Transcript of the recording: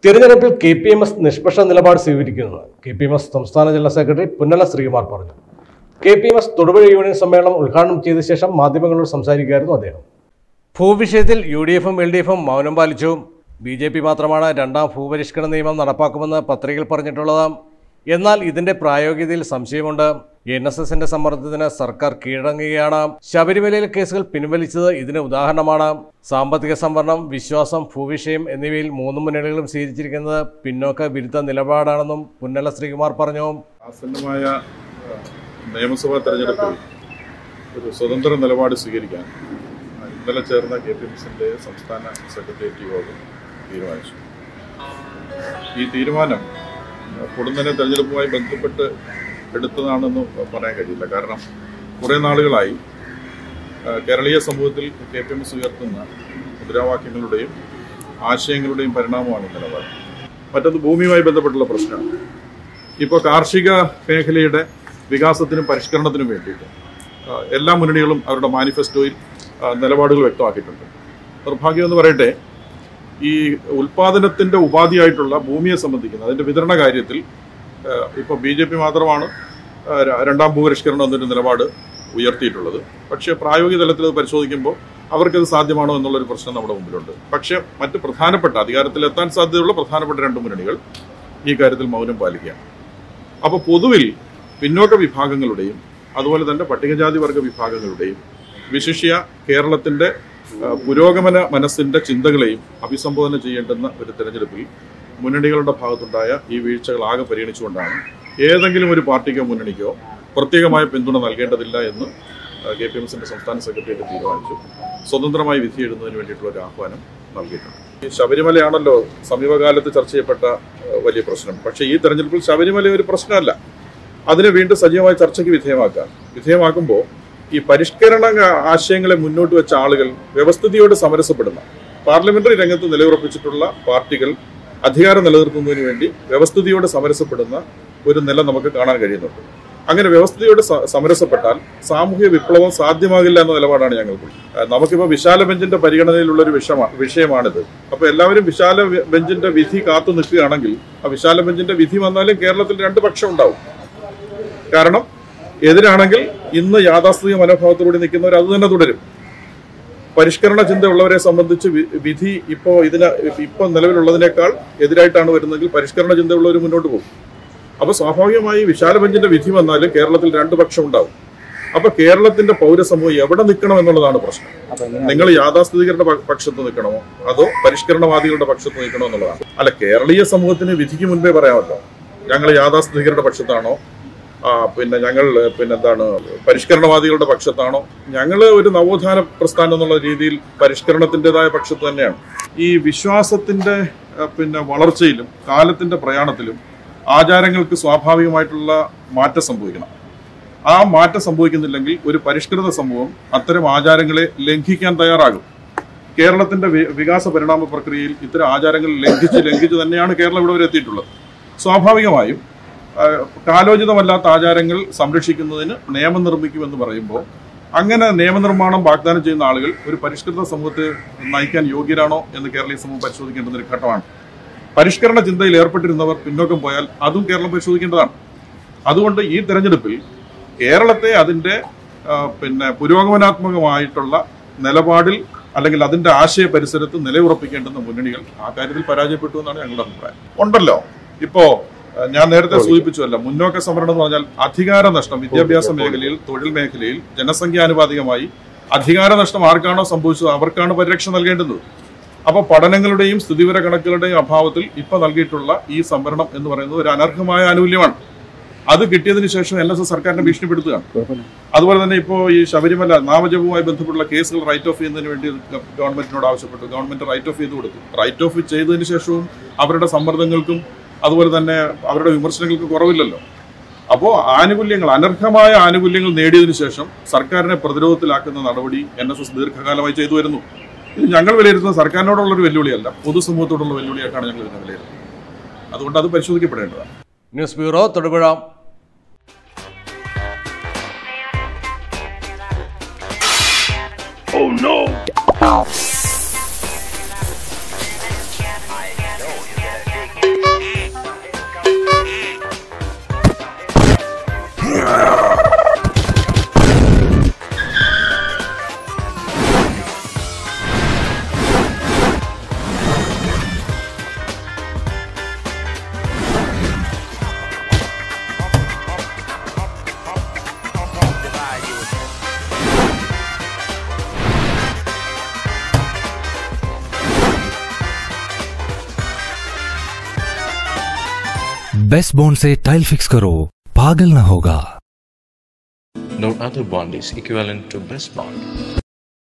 തിരഞ്ഞെടുപ്പിൽ K P M S നിഷ്പക്ഷ നിലപാട് സ്വീകരിക്കുന്നത് കെ പി എം എസ് സംസ്ഥാന ജനറൽ സെക്രട്ടറി പുന്നല ശ്രീകുമാർ പറഞ്ഞു K P M S Thodupuzha union സമ്മേളനം ഉദ്ഘാടനം ചെയ്ത ശേഷം മാധ്യമങ്ങളോട് സംസാരിക്കുകയായിരുന്നു അദ്ദേഹം ഭൂവിഷയത്തിൽ യു ഡി എഫും എൽ ഡി എഫും മൗനം പാലിച്ചു ബി ജെ പി മാത്രമാണ് രണ്ടാം ഭൂപരിഷ്കരണ നിയമം നടപ്പാക്കുമെന്ന് പത്രികയിൽ പറഞ്ഞിട്ടുള്ളത് എന്നാൽ ഇതിന്റെ പ്രായോഗികതയിൽ സംശയമുണ്ട് എൻ എസ് എസിന്റെ സമ്മർദ്ദത്തിന് സർക്കാർ കീഴടങ്ങുകയാണ് ശബരിമലയിലെ കേസുകൾ പിൻവലിച്ചത് ഇതിന് ഉദാഹരണമാണ് സാമ്പത്തിക സംവരണം വിശ്വാസം ഭൂവിഷയം എന്നിവയിൽ മൂന്ന് മുന്നണികളും സ്വീകരിച്ചിരിക്കുന്നത് പിന്നോക്ക വിരുദ്ധ നിലപാടാണെന്നും പുന്നല ശ്രീകുമാർ പറഞ്ഞു ആസന്നമായ ആ, നിയമസഭാ തെരഞ്ഞെടുപ്പിൽ ഒരു സ്വതന്ത്ര നിലപാട് സ്വീകരിക്കാൻ ആ, ഇന്നലെ ചേർന്ന കെ പി എം എസിന്റെ സംസ്ഥാന സെക്രട്ടേറിയറ്റ് യോഗം തീരുമാനിച്ചു ഈ തീരുമാനം ആ, പൊടുന്നനെ തെരഞ്ഞെടുപ്പുമായി ബന്ധപ്പെട്ട് എടുത്തതാണെന്ന് പറയാൻ കഴിയില്ല കാരണം കുറേ നാളുകളായി ആ, കേരളീയ സമൂഹത്തിൽ കെ പി എം എസ് ഉയർത്തുന്ന മുദ്രാവാക്യങ്ങളുടെയും ആശയങ്ങളുടെയും പരിണാമമാണ് ഈ നിലപാട് മറ്റൊന്ന് ഭൂമിയുമായി ബന്ധപ്പെട്ടുള്ള പ്രശ്നമാണ് ഇപ്പോൾ കാർഷിക മേഖലയുടെ വികാസത്തിനും പരിഷ്കരണത്തിനും വേണ്ടിയിട്ട് ആ, എല്ലാ മുന്നണികളും അവരുടെ മാനിഫെസ്റ്റോയിൽ ആ, നിലപാടുകൾ വ്യക്തമാക്കിയിട്ടുണ്ട് നിർഭാഗ്യം എന്ന് പറയട്ടെ ഈ ഉൽപാദനത്തിന്റെ ഉപാധിയായിട്ടുള്ള ഭൂമിയെ സംബന്ധിക്കുന്ന അതിന്റെ വിതരണ കാര്യത്തിൽ ഇപ്പോൾ ബി ജെ പി മാത്രമാണ് ആ, ര- രണ്ടാം ഭൂപരിഷ്കരണം എന്നൊരു നിലപാട് ഉയർത്തിയിട്ടുള്ളത് പക്ഷേ പ്രായോഗിക തലത്തിൽ അത് പരിശോധിക്കുമ്പോൾ അവർക്കത് സാധ്യമാണോ എന്നുള്ളൊരു പ്രശ്നം നമ്മുടെ മുമ്പിലുണ്ട് പക്ഷേ മറ്റ് പ്രധാനപ്പെട്ട അധികാരത്തിലെത്താൻ സാധ്യതയുള്ള പ്രധാനപ്പെട്ട രണ്ട് മുന്നണികൾ ഈ കാര്യത്തിൽ മൗനം പാലിക്കുകയാണ് അപ്പോൾ പൊതുവിൽ പിന്നോക്ക വിഭാഗങ്ങളുടെയും അതുപോലെ തന്നെ പട്ടികജാതി വർഗ വിഭാഗങ്ങളുടെയും വിശിഷ്യ കേരളത്തിന്റെ ആ, പുരോഗമന മനസ്സിന്റെ ചിന്തകളെയും അഭിസംബോധന ചെയ്യേണ്ടുന്ന ഒരു തെരഞ്ഞെടുപ്പിൽ മുന്നണികളുടെ ഭാഗത്തുണ്ടായ ഈ വീഴ്ചകൾ ആകെ പരിഗണിച്ചുകൊണ്ടാണ് ഏതെങ്കിലും ഒരു പാർട്ടിക്കോ മുന്നണിക്കോ പ്രത്യേകമായ പിന്തുണ നൽകേണ്ടതില്ല എന്ന് കെ പി എം എസിന്റെ സംസ്ഥാന സെക്രട്ടേറിയറ്റ് തീരുമാനിച്ചു സ്വതന്ത്രമായി വിധി എഴുതുന്നതിന് വേണ്ടിയിട്ടുള്ള ഒരു ആഹ്വാനം നൽകിയിട്ടുണ്ട് ഈ ശബരിമലയാണല്ലോ സമീപകാലത്ത് ചർച്ച ചെയ്യപ്പെട്ട ആ, വലിയ പ്രശ്നം പക്ഷേ ഈ തെരഞ്ഞെടുപ്പിൽ ശബരിമല ഒരു പ്രശ്നമല്ല അതിനെ വീണ്ടും സജീവമായ ചർച്ചയ്ക്ക് വിധേയമാക്കാൻ വിധേയമാക്കുമ്പോൾ ഈ പരിഷ്കരണ ആശയങ്ങളെ മുന്നോട്ട് വെച്ച ആളുകൾ വ്യവസ്ഥിതിയോട് സമരസപ്പെടുന്ന പാർലമെന്ററി രംഗത്ത് നിലയുറപ്പിച്ചിട്ടുള്ള പാർട്ടികൾ അധികാരം നിലനിർത്തുന്നതിന് വേണ്ടി വ്യവസ്ഥിതിയോട് സമരസപ്പെടുന്ന ഒരു നില നമുക്ക് കാണാൻ കഴിയുന്നുണ്ട് അങ്ങനെ വ്യവസ്ഥിതിയോട് സ- സമരസപ്പെട്ടാൽ സാമൂഹിക വിപ്ലവം സാധ്യമാകില്ല എന്ന നിലപാടാണ് ഞങ്ങൾക്ക് നമുക്കിപ്പോൾ വിശാല ബെഞ്ചിന്റെ പരിഗണനയിലുള്ള ഒരു വിഷയമാ വിഷയമാണിത് അപ്പൊ എല്ലാവരും വിശാല വെ- ബെഞ്ചിന്റെ വിധി കാത്തു നിൽക്കുകയാണെങ്കിൽ ആ വിശാല ബെഞ്ചിന്റെ വിധി വന്നാലും കേരളത്തിൽ രണ്ട് പക്ഷം ഉണ്ടാവും കാരണം എതിരാണെങ്കിൽ ഇന്ന് യാഥാസ്ഥിതിക മനോഭാവത്തോടെ നിൽക്കുന്നവർ അത് തന്നെ തുടരും പരിഷ്കരണ ചിന്തയുള്ളവരെ സംബന്ധിച്ച് വി- വിധി ഇപ്പോൾ ഇതിന് ഇപ്പോൾ നിലവിലുള്ളതിനേക്കാൾ എതിരായിട്ടാണ് വരുന്നതെങ്കിൽ പരിഷ്കരണ ചിന്തയുള്ളവർ മുന്നോട്ട് പോകും അപ്പൊ സ്വാഭാവികമായി വിശാല ബെഞ്ചിന്റെ വിധി വന്നാൽ കേരളത്തിൽ രണ്ട് പക്ഷം ഉണ്ടാവും അപ്പൊ കേരളത്തിന്റെ പൗരസമൂഹം എവിടെ നിൽക്കണം എന്നുള്ളതാണ് പ്രശ്നം നിങ്ങൾ യാഥാസ്ഥിതികരുടെ പ- പക്ഷത്ത് നിൽക്കണമോ അതോ പരിഷ്കരണവാദികളുടെ പക്ഷത്ത് നിൽക്കണോ എന്നുള്ളതാണ് അല്ല കേരളീയ സമൂഹത്തിന് വിധിക്ക് മുൻപേ പറയാമല്ലോ ഞങ്ങൾ യാഥാസ്ഥിതികരുടെ പക്ഷത്താണോ ആ, പിന്നെ ഞങ്ങൾ പിന്നെന്താണ് പരിഷ്കരണവാദികളുടെ പക്ഷത്താണോ ഞങ്ങൾ ഒരു നവോത്ഥാന പ്രസ്ഥാനം എന്നുള്ള രീതിയിൽ പരിഷ്കരണത്തിൻ്റെതായ പക്ഷത്ത് തന്നെയാണ് ഈ വിശ്വാസത്തിന്റെ ആ, പിന്നെ വളർച്ചയിലും കാലത്തിന്റെ പ്രയാണത്തിലും ആചാരങ്ങൾക്ക് സ്വാഭാവികമായിട്ടുള്ള മാറ്റം സംഭവിക്കണം ആ മാറ്റം സംഭവിക്കുന്നില്ലെങ്കിൽ ഒരു പരിഷ്കൃത സമൂഹം അത്തരം ആചാരങ്ങളെ ലംഘിക്കാൻ തയ്യാറാകും കേരളത്തിന്റെ വി- വികാസ പരിണാമ പ്രക്രിയയിൽ ഇത്തരം ആചാരങ്ങൾ ലംഘിച്ച് ലംഘിച്ച് തന്നെയാണ് കേരളം ഇവിടെ വരെ എത്തിയിട്ടുള്ളത് സ്വാഭാവികമായും ആ, കാലോചിതമല്ലാത്ത ആചാരങ്ങൾ സംരക്ഷിക്കുന്നതിന് നിയമം നിർമ്മിക്കുമെന്ന് പറയുമ്പോൾ അങ്ങനെ നിയമനിർമ്മാണം വാഗ്ദാനം ചെയ്യുന്ന ആളുകൾ ഒരു പരിഷ്കൃത സമൂഹത്തെ നയിക്കാൻ യോഗ്യരാണോ എന്ന് കേരളീയ സമൂഹം പരിശോധിക്കേണ്ടുന്ന ഒരു ഘട്ടമാണ് പരിഷ്കരണ ചിന്തയിൽ ഏർപ്പെട്ടിരുന്നവർ പിന്നോക്കം പോയാൽ അതും കേരളം പരിശോധിക്കേണ്ടതാണ് അതുകൊണ്ട് ഈ തെരഞ്ഞെടുപ്പിൽ കേരളത്തെ അതിന്റെ ആ, പിന്നെ പുരോഗമനാത്മകമായിട്ടുള്ള നിലപാടിൽ അല്ലെങ്കിൽ അതിന്റെ ആശയ പരിസരത്ത് നിലയുറപ്പിക്കേണ്ടുന്ന മുന്നണികൾ ആ കാര്യത്തിൽ പരാജയപ്പെട്ടു എന്നാണ് ഞങ്ങളുടെ അഭിപ്രായം ഉണ്ടല്ലോ ഇപ്പോ ആ, ഞാൻ നേരത്തെ സൂചിപ്പിച്ചുവല്ല മുന്നോക്ക സംവരണം എന്ന് പറഞ്ഞാൽ അധികാര നഷ്ടം വിദ്യാഭ്യാസ മേഖലയിൽ തൊഴിൽ മേഖലയിൽ ജനസംഖ്യാനുപാതികമായി അധികാര നഷ്ടം ആർക്കാണോ സംഭവിച്ചത് അവർക്കാണ് പരിരക്ഷ നൽകേണ്ടത് അപ്പൊ പഠനങ്ങളുടെയും സ്ഥിതിവിവര കണക്കുകളുടെയും അഭാവത്തിൽ ഇപ്പൊ നൽകിയിട്ടുള്ള ഈ സംവരണം എന്ന് പറയുന്നത് ഒരു അനർഹമായ ആനുകൂല്യമാണ് അത് കിട്ടിയതിനു ശേഷം എൻ എസ് എസ് സർക്കാരിനെ ഭീഷണിപ്പെടുത്തുകയാണ് അതുപോലെ തന്നെ ഇപ്പോൾ ഈ ശബരിമല നാമജപവുമായി ബന്ധപ്പെട്ടുള്ള കേസുകൾ റൈറ്റ് ഓഫ് ചെയ്യുന്നതിന് വേണ്ടി ഗ- ഗവൺമെന്റിനോട് ആവശ്യപ്പെട്ടു ഗവൺമെന്റ് റൈറ്റ് ഓഫ് ചെയ്ത് കൊടുത്തു റൈറ്റ് ഓഫ് ചെയ്തതിന് ശേഷവും അവരുടെ സമ്മർദ്ദങ്ങൾക്കും അതുപോലെ തന്നെ അവരുടെ വിമർശനങ്ങൾക്കും കുറവില്ലല്ലോ അപ്പോൾ ആനുകൂല്യങ്ങൾ അനർഹമായ ആനുകൂല്യങ്ങൾ നേടിയതിനു ശേഷം സർക്കാരിനെ പ്രതിരോധത്തിലാക്കുന്ന നടപടി എൻ എസ് എസ് ദീർഘകാലമായി ചെയ്തു വരുന്നു ഇത് ഞങ്ങൾ വിലയിരുത്തുന്ന സർക്കാരിനോടുള്ള ഒരു വെല്ലുവിളിയല്ല പൊതുസമൂഹത്തോടുള്ള വെല്ലുവിളിയായിട്ടാണ് ഞങ്ങൾ ഇതിനെ വിലയിരുത്തുന്നത് അതുകൊണ്ട് അത് പരിശോധിക്കപ്പെടേണ്ടതാണ് news bureau Thodupuzha Oh no! Best bond से टाइल फिक्स करो पागल ना होगा No other bond is equivalent to best bond.